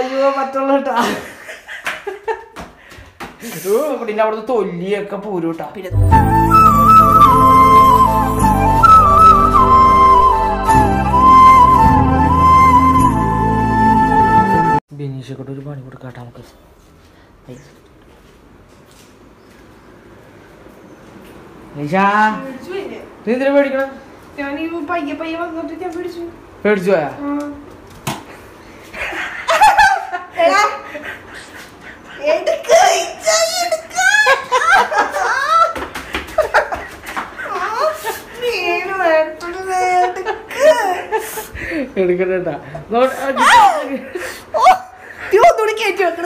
അയ്യോ മറ്റുള്ള കേട്ടാ കുട്ടീൻ്റെ അവിടുത്തെ തൊല്ലിയൊക്കെ പോരൂട്ടാ പിന്നെ ബിനീഷക്കൂടെ ഒരു പണി കൊടുക്കാട്ടെ നമുക്ക് ഐ. നിഷാ പിടിച്ചു പിന്നെ. നീ എന്തിനാ പേടിക്കണം ഞാൻ ഈ പയ്യെ പയ്യെ വന്നിട്ട് ഞാൻ പിടിച്ചു പേടിച്ചു പോയാ എടാ, എടുക്ക്, ഇജ്ജ എടുക്ക്. ആ, വീണു, എടുത്തത് എടുക്ക്. എടുക്കണ്ടാ ഓ, നീ ഒന്നുകൂടി കയറ്റി വെക്കണ്.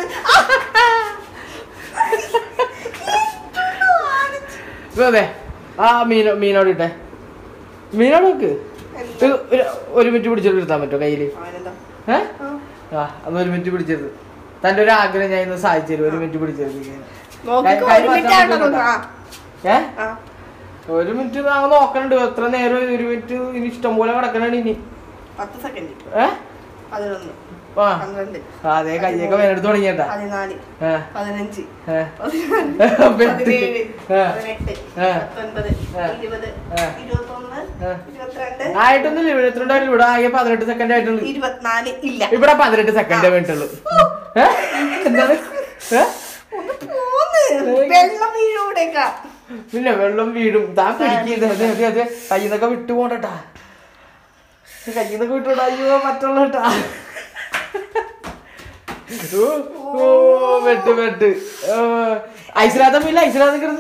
അതെ ആ മീനോ മീനോട് ഇട്ടെ മീനോട് വെക്ക് ഇത് ഒരു- ഒരു മിനിറ്റ് പിടിച്ചിട്ട് എടുത്താൻ പറ്റുമോ കയ്യില് അവനെന്താ? ഏ ആ, ആ അന്ന് ഒരു മിനിറ്റ് പിടിച്ചത് തന്റെ ഒരു ആഗ്രഹം ഞാൻ ഇന്ന് സാധിച്ചു തരും ഒരു മിനിറ്റ് പിടിച്ചത് നോക്കിക്കോ, കൈ ഒരു മിനിറ്റ് മാറ്റാൻ ആട്ടോ നോക്ക്. ആ, ഏ ആ. ഒരു മിനിറ്റ് നാളെ നോക്കണുണ്ട് എത്ര നേരം ഒരു മിനിറ്റ് ഇനി ഇഷ്ടം പോലെ കിടക്കണുണ്ട് ഇനി പത്ത് സെക്കൻഡ് ഏ പതിനൊന്ന് ആ പന്ത്രണ്ട് ആ, അതെ കയ്യൊക്കെ വേനെടുത്ത് തുടങ്ങിയട്ടാ പതിനാല് ഏ പതിനഞ്ച് ഏ പതിനാല് പെട്ട്. പതിനേഴ് ആ. പതിനെട്ട് ആ. പത്തൊൻപത് ആ. ഇരുപത് ആ. ഇരുപത്തൊന്ന് ആ. ഇരുപത്തിരണ്ട് ആയിട്ടൊന്നുമില്ല ഇവിടെ എത്രണ്ടായില്ല ഇവിടെ ആകെ പതിനെട്ട് സെക്കൻഡ് ആയിട്ടുള്ളൂ ഇരുപത്തിനാല് ഇല്ല ഇവിടെ പതിനെട്ട് സെക്കൻഡ് വേണ്ടുള്ളൂ ഏ? എന്താണ് ഏ? ഒന്ന് പോന്ന് വെള്ളം വീഴൂടേക്കാ പിന്നെ വെള്ളം വീടും താൻ പിടിക്കുന്നത് അതെ അതെ അതെ കയ്യിൽ നിന്നൊക്കെ വിട്ടു പോണ്ടട്ടാ കയ്യിൽ നിന്നൊക്കെ വിട്ടുപോണ്ട അയ്യോ മറ്റുള്ള കേട്ടാ ഓ, ഓ വെട്ട് വെട്ട് ഐസിലാത്ത പോയില്ല ഐസിലാത്ത കിടന്ന്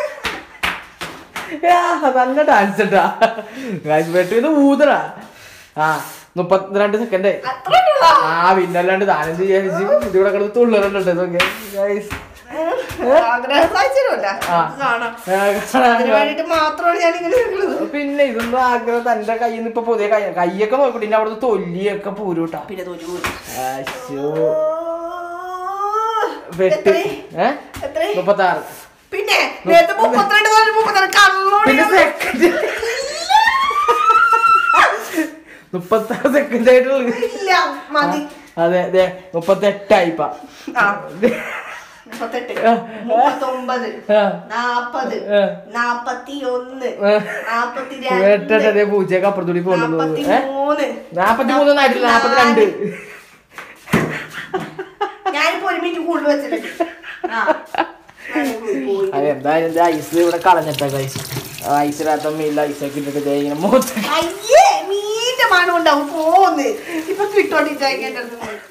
ആ, നല്ല ഡാൻസ് കേട്ടാ വെട്ട് ഇത് ഊതടാ ആ മുപ്പത്തിരണ്ട് സെക്കൻഡ് അത്ര ഉള്ളതാ? ആ പിന്നല്ലാണ്ട് താനെന്ത് വിചാരിച്ചു ഇതിവിടെ കിടന്ന് തുള്ളലുണ്ട് ഇതൊക്കെ ഗൈസ് ആഗ്രഹ സാഹചര്യമല്ല ആ. കാണാം ആ, അതിന് വേണ്ടിട്ട് മാത്രമാണ് ഞാൻ ഇങ്ങനെ നിൽക്കുന്നത് പിന്നെ ഇതൊന്നും ആഗ്രഹം തന്റെ കയ്യിൽ നിന്ന് ഇപ്പൊ പുതിയ കൈ കൈയൊക്കെ നോക്കട്ടെ ഇനി അവിടുത്തെ തൊല്ലിയൊക്കെ പോരൂട്ടാ പിന്നെ തോറ്റു പോയി അശ്ശോ. വെട്ട് എത്രയായി? ഏ എത്രയായി? മുപ്പത്തി ആറ് പിന്നെ നേരത്തെ മുപ്പത്തിരണ്ട് തോന്നി മുപ്പത്തിരണ്ട് കള്ളോട് പിന്നെ സെക്കൻഡ് മുപ്പത്തി ആറ് സെക്കൻഡ് ആയിട്ടുള്ളു ഇല്ല മതി അതെ അതെ മുപ്പത്തി എട്ടായിപ്പ ആ മുപ്പത്തെട്ട് മുപ്പത്തൊമ്പത് ആ. നാപ്പത് ആ. നാപ്പത്തി ഒന്ന് ആ. നാപ്പത്തി വെട്ടട്ടെ രണ്ട് പൂച്ചയൊക്കെ അപ്പുറത്തൂടി പോകുന്നത് നാപ്പത്തി ഏ മൂന്ന് നാപ്പത്തി മൂന്നൊന്നും ആയിട്ടില്ല നാപ്പത്തിരണ്ട് ഞാനിപ്പോ ഒരു മിനിറ്റ് കൂടുതൽ വെച്ചിട്ടുണ്ട് ആ. ഞാനിപ്പോ പോയി. അത് എന്തായാലും ഇത് ഐസ് ഇവിടെ കളഞ്ഞിട്ടാ ഐസ് ഐസിനകത്ത മീനിൽ ഐസൊക്കെ ഇട്ടിട്ട് ദേ ഇങ്ങനെ മുഖത്ത് അയ്യേ മീന്റെ മണം ഉണ്ടാവും പോന്ന് ഇപ്പൊ കിട്ടോണ്ടിരിക്കാൻ